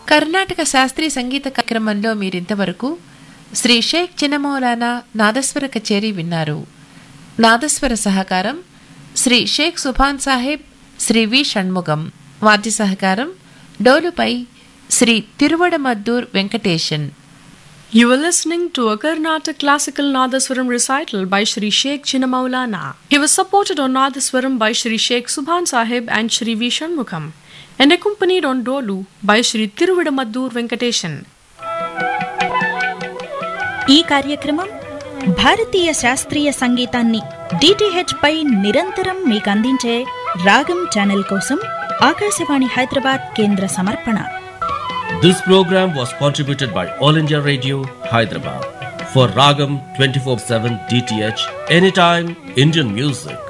కర్ణాటక శాస్త్రీయ సంగీత కార్యక్రమంలో మీరింతవరకు శ్రీ షేక్ చిన్నమౌలానా నాదస్వర కచేరీ విన్నారు నాదస్వర సహకారం శ్రీ షేక్ సుభాన్ సాహెబ్ శ్రీ వి షణ్ముగం వాద్య సహకారం డోలుపై Shri తిరువడమద్దూర్ Venkatesan You were listening to a Karnataka classical Nadaswaram recital by Sri Sheikh Chinnamaulana. He was supported on Nadaswaram by Sri Sheikh Subhan Sahib and Sri V. Shanmukham, and accompanied on Dolu by Sri Tiruvidamaddur Venkateshan. ఈ కార్యక్రమం భారతీయ శాస్త్రీయ సంగీతాన్ని DTH పై నిరంతరం మీకు అందించే రాగం channel కోసం ఆకాశవాణి హైదరాబాద్ కేంద్ర సమర్పణ This program was contributed by All India Radio, Hyderabad. For Ragam 24 7 DTH, anytime Indian music.